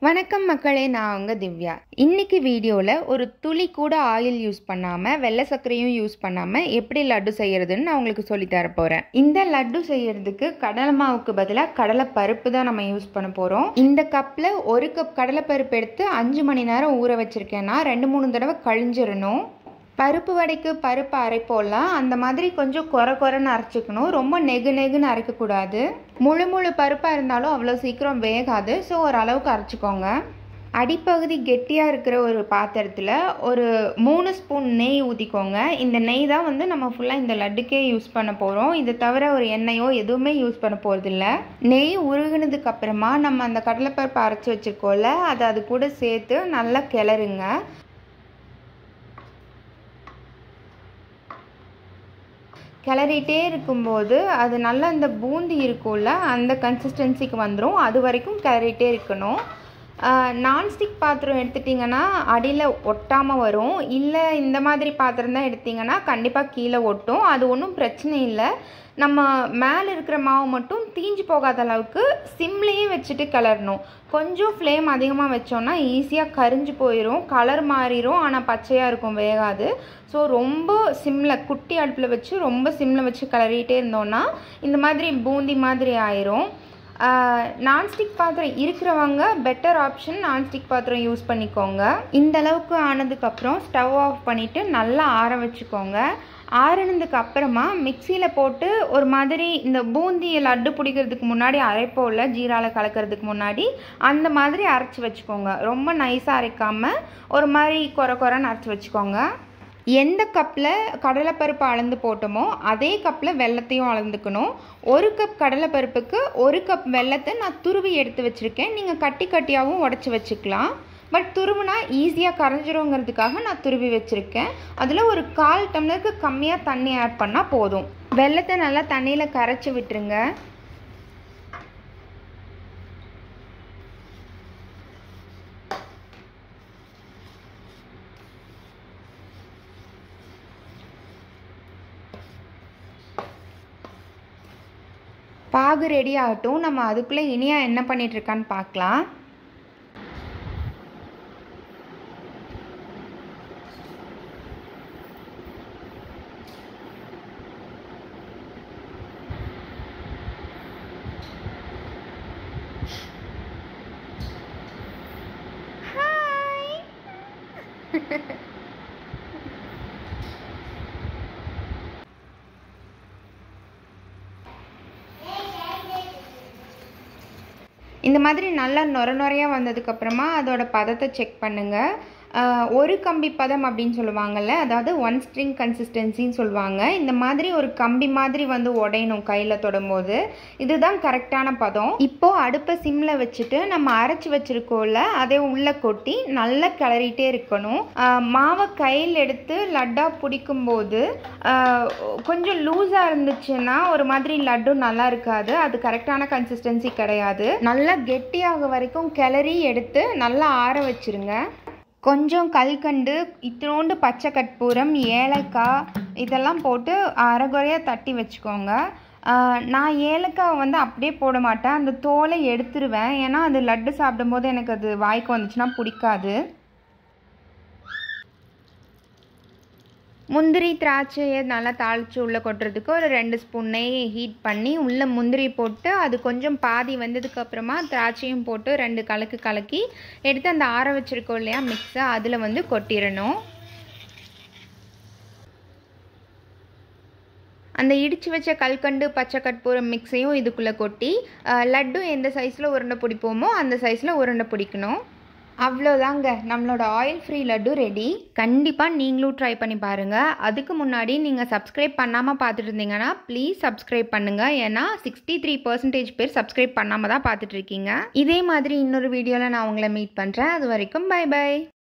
வணக்கம் மக்களே நான் உங்கள் திவ்யா இன்னைக்கு வீடியோவில் ஒரு துளி கூட ஆயில் யூஸ் பண்ணாமல் வெள்ளை சர்க்கரையும் யூஸ் பண்ணாமல் எப்படி லட்டு செய்யறதுன்னு நான் உங்களுக்கு சொல்லித் தர போகிறேன் இந்த லட்டு செய்யறதுக்கு கடலை மாவுக்கு பதிலாக கடலை பருப்பு தான் நம்ம யூஸ் பண்ண போகிறோம் இந்த கப்பில் ஒரு கப் கடலை பருப்பு எடுத்து அஞ்சு மணி நேரம் ஊற வச்சுருக்கேன்னா ரெண்டு மூணு தடவை கழிஞ்சிடணும் பருப்பு வடைக்கு பருப்பு அரைப்போம்லாம் அந்த மாதிரி கொஞ்சம் குறை குறைன்னு அரைச்சிக்கணும் ரொம்ப நெகு நெகுன்னு அரைக்கக்கூடாது முழு முழு பருப்பாக இருந்தாலும் அவ்வளோ சீக்கிரம் வேகாது ஸோ ஓரளவுக்கு அரைச்சிக்கோங்க அடிப்பகுதி கெட்டியாக இருக்கிற ஒரு பாத்திரத்தில் ஒரு மூணு ஸ்பூன் நெய் ஊற்றிக்கோங்க இந்த நெய் தான் வந்து நம்ம ஃபுல்லாக இந்த லட்டுக்கே யூஸ் பண்ண போகிறோம் இதை தவிர ஒரு எண்ணெயோ எதுவுமே யூஸ் பண்ண போகிறதில்ல நெய் உருகுனதுக்கு அப்புறமா நம்ம அந்த கடலைப்பருப்பு அரைச்சி வச்சுருக்கோம்ல அதை அது கூட சேர்த்து நல்லா கிளறுங்க கிளறிட்டே இருக்கும்போது அது நல்லா இந்த பூந்தி இருக்கும்ல அந்த கன்சிஸ்டன்சிக்கு வந்துடும் அது வரைக்கும் கிளறிட்டே இருக்கணும் நான்ஸ்டிக் பாத்திரம் எடுத்துட்டிங்கன்னா அடியில் ஒட்டாமல் வரும் இல்லை இந்த மாதிரி பாத்திரம் தான் எடுத்திங்கன்னா கண்டிப்பாக கீழே ஒட்டும் அது ஒன்றும் பிரச்சனை இல்லை நம்ம மேலே இருக்கிற மாவு மட்டும் தீஞ்சு போகாத அளவுக்கு சிம்லேயே வச்சுட்டு கிளறணும் கொஞ்சம் ஃப்ளேம் அதிகமாக வச்சோன்னா ஈஸியாக கரிஞ்சு போயிடும் கலர் மாறிடும் ஆனால் பச்சையாக இருக்கும் வேகாது ஸோ ரொம்ப சிம்மில் குட்டி அடுப்பில் வச்சு ரொம்ப சிம்மில் வச்சு கிளறிட்டே இருந்தோன்னா இந்த மாதிரி பூந்தி மாதிரி ஆயிரும் நான்ஸ்டிக் பாத்திரம் இருக்கிறவங்க பெட்டர் ஆப்ஷன் நான்ஸ்டிக் பாத்திரம் யூஸ் பண்ணிக்கோங்க இந்த அளவுக்கு ஆனதுக்கப்புறம் ஸ்டவ் ஆஃப் பண்ணிவிட்டு நல்லா ஆற வச்சுக்கோங்க ஆறுனதுக்கு அப்புறமா மிக்சியில் போட்டு ஒரு மாதிரி இந்த பூந்தி லட்டு பிடிக்கிறதுக்கு முன்னாடி அரைப்போம்ல ஜீராவில் கலக்கிறதுக்கு முன்னாடி அந்த மாதிரி அரைச்சி வச்சுக்கோங்க ரொம்ப நைஸாக அரைக்காமல் ஒரு மாதிரி குறை குறைன்னு அரைச்சி வச்சுக்கோங்க எந்த கப்பில் கடலைப்பருப்பு அளந்து போட்டோமோ அதே கப்பில் வெள்ளத்தையும் அளந்துக்கணும் ஒரு கப் கடலைப்பருப்புக்கு ஒரு கப் வெள்ளத்தை நான் துருவி எடுத்து வச்சுருக்கேன் நீங்கள் கட்டி கட்டியாகவும் உடச்சி வச்சுக்கலாம் பட் துருவுனா ஈஸியாக கரைஞ்சிருங்கிறதுக்காக நான் துருவி வச்சுருக்கேன் அதில் ஒரு கால் டம்ளருக்கு கம்மியாக தண்ணி ஆட் பண்ணால் போதும் வெள்ளத்தை நல்லா தண்ணியில் கரைச்சி விட்டுருங்க பாகு ரெடி ஆகட்டும் நம்ம அதுக்குள்ளே இனியா என்ன பண்ணிகிட்ருக்கான்னு பார்க்கலாம் இந்த மாதிரி நல்லா நொர நொறையாக வந்ததுக்கப்புறமா அதோட பதத்தை செக் பண்ணுங்கள் ஒரு கம்பி பதம் அப்படின்னு சொல்லுவாங்கள்ல அதாவது ஒன் ஸ்ட்ரிங் கன்சிஸ்டன்சின்னு சொல்லுவாங்க இந்த மாதிரி ஒரு கம்பி மாதிரி வந்து உடையணும் கையில் தொடும்போது இதுதான் கரெக்டான பதம் இப்போது அடுப்பை சிம்மில் வச்சுட்டு நம்ம அரைச்சி வச்சுருக்கோம்ல அதை உள்ளே கொட்டி நல்லா கிளறிட்டே இருக்கணும் மாவை கையில் எடுத்து லட்டாக பிடிக்கும்போது கொஞ்சம் லூஸாக இருந்துச்சுன்னா ஒரு மாதிரி லட்டு நல்லா இருக்காது அது கரெக்டான கன்சிஸ்டன்சி கிடையாது நல்லா கெட்டியாக வரைக்கும் கிளறி எடுத்து நல்லா ஆற வச்சுருங்க கொஞ்சம் கல்கண்டு இத்தினோண்டு பச்சை கற்பூரம் ஏலக்காய் இதெல்லாம் போட்டு அரைகுறையாக தட்டி வச்சுக்கோங்க நான் ஏலக்காய் வந்து அப்படியே போட மாட்டேன் அந்த தோலை எடுத்துருவேன் ஏன்னா அது லட்டு சாப்பிடும்போது எனக்கு அது வாய்க்கு வந்துச்சுன்னா பிடிக்காது முந்திரி திராட்சையை நல்லா தாளித்து உள்ளே கொட்டுறதுக்கு ஒரு ரெண்டு ஸ்பூன் நெய் ஹீட் பண்ணி உள்ளே முந்திரி போட்டு அது கொஞ்சம் பாதி வந்ததுக்கப்புறமா திராட்சையும் போட்டு ரெண்டு கலக்கு கலக்கி எடுத்து அந்த ஆற வச்சுருக்கோம் இல்லையா மிக்ஸை அதில் வந்து கொட்டிடணும் அந்த இடித்து வச்ச கல்கண்டு பச்சை கற்பூரம் மிக்ஸையும் இதுக்குள்ளே கொட்டி லட்டு எந்த சைஸில் உருண்டை பிடிப்போமோ அந்த சைஸில் உருண்டை பிடிக்கணும் அவ்வளோதாங்க நம்மளோட ஆயில் ஃப்ரீ லட்டு ரெடி கண்டிப்பாக நீங்களும் ட்ரை பண்ணி பாருங்கள் அதுக்கு முன்னாடி நீங்கள் சப்ஸ்கிரைப் பண்ணாமல் பார்த்துட்டு இருந்தீங்கன்னா ப்ளீஸ் சப்ஸ்கிரைப் பண்ணுங்கள் ஏன்னா சிக்ஸ்டி த்ரீ பர்சன்டேஜ் பேர் சப்ஸ்கிரைப் பண்ணாமல் தான் பார்த்துட்ருக்கீங்க இதே மாதிரி இன்னொரு வீடியோவில் நான் உங்களை மீட் பண்ணுறேன் அது வரைக்கும் பை பை